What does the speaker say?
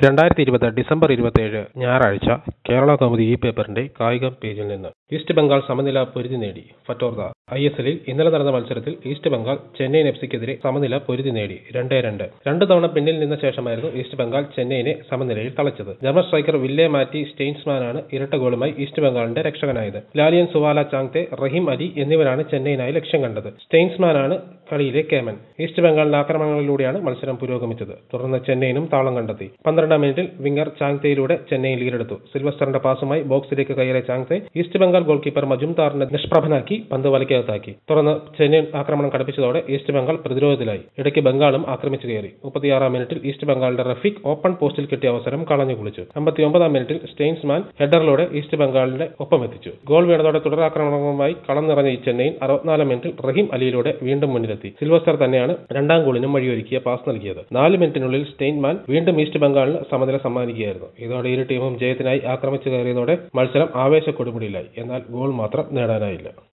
രണ്ടായിരത്തി ഇരുപത് ഡിസംബർ ഇരുപത്തിയേഴ് ഞായറാഴ്ച കേരള കൗമുദി ഈ പേപ്പറിന്റെ കായികം പേജിൽ നിന്ന് ഈസ്റ്റ് ബംഗാൾ സമനില പൊരുതി നേടി ഫറ്റോർദ ഐ എസ് എല്ലിൽ ഇന്നലെ നടന്ന മത്സരത്തിൽ ഈസ്റ്റ് ബംഗാൾ ചെന്നൈയിൻ എഫ് സിക്കെതിരെ സമനില പൊരുതി നേടി രണ്ടേ രണ്ട് രണ്ടു തവണ പിന്നിൽ നിന്ന ശേഷമായിരുന്നു ഈസ്റ്റ് ബംഗാൾ ചെന്നൈയിനെ സമനിലയിൽ തളച്ചത് ജർമ്മൻ സ്ട്രൈക്കർ വില്ലേ മാറ്റി സ്റ്റെയിൻസ്മാനാണ് ഇരട്ട ഗോളുമായി ഈസ്റ്റ് ബംഗാളിന്റെ രക്ഷകനായത് ലാലിയൻ സുവാല ചാങ്തെ റഹീം അലി എന്നിവരാണ് ചെന്നൈയിനായി ലക്ഷ്യം കണ്ടത് സ്റ്റെയിൻസ്മാനാണ് കളിയിലെ കേമൻ ഈസ്റ്റ് ബംഗാളിന്റെ ആക്രമണങ്ങളിലൂടെയാണ് മത്സരം പുരോഗമിച്ചത് തുടർന്ന് ചെന്നൈയിനും താളം കണ്ടെത്തി പന്ത്രണ്ടാം മിനിറ്റിൽ വിംഗർ ചാങ്തെയിലൂടെ ചെന്നൈ ലീഡെടുത്തു സിൽവസ്റ്ററിന്റെ പാസുമായി ബോക്സിലേക്ക് കയറിയ Changte East Bengal goal keeper മജുംദാറിനെ നിഷ്പ്രഭനാക്കി പന്ത് വലയ്ക്കകത്താക്കി തുടർന്ന് ചെന്നൈ ആക്രമണം കടുപ്പിച്ചതോടെ ഈസ്റ്റ് ബംഗാൾ പ്രതിരോധത്തിലായി ഇടയ്ക്ക് ബംഗാളും ആക്രമിച്ചു കയറി മുപ്പത്തിയാറാം മിനിറ്റിൽ ഈസ്റ്റ് ബംഗാളിന്റെ റഫീഖ് ഓപ്പൺ പോസ്റ്റിൽ കിട്ടിയ അവസരം കളഞ്ഞു കുളിച്ചു അമ്പത്തിയൊമ്പതാം മിനിറ്റിൽ സ്റ്റെയിൻസ്മാൻ ഹെഡറിലൂടെ ഈസ്റ്റ് ബംഗാളിന്റെ ഒപ്പമെത്തിച്ചു ഗോൾ വീണതോടെ തുടരാക്രമണവുമായി കളം നിറഞ്ഞ ഈ ചെന്നൈയിൻ അറുപത്തിനാലാം മിനിറ്റിൽ റഹീം അലിയിലൂടെ വീണ്ടും മുന്നിലെത്തി സിൽവസ്റ്റർ തന്നെയാണ് രണ്ടാം ഗോളിനും വഴിയൊരുക്കിയ പാസ് നൽകിയത് നാല് മിനിറ്റിനുള്ളിൽ സ്റ്റെയിൻമാൻ വീണ്ടും ഈസ്റ്റ് ബംഗാളിന് സമനില സമ്മാനിക്കുകയായിരുന്നു ഇതോടെ ഇരു ടീമും ജയത്തിനായി ആക്രമിച്ചു കയറിയതോടെ മത്സരം ആവേശ കൊടുമുടിയിലായി എന്നാൽ ഗോൾ മാത്രം നേടാനായില്ല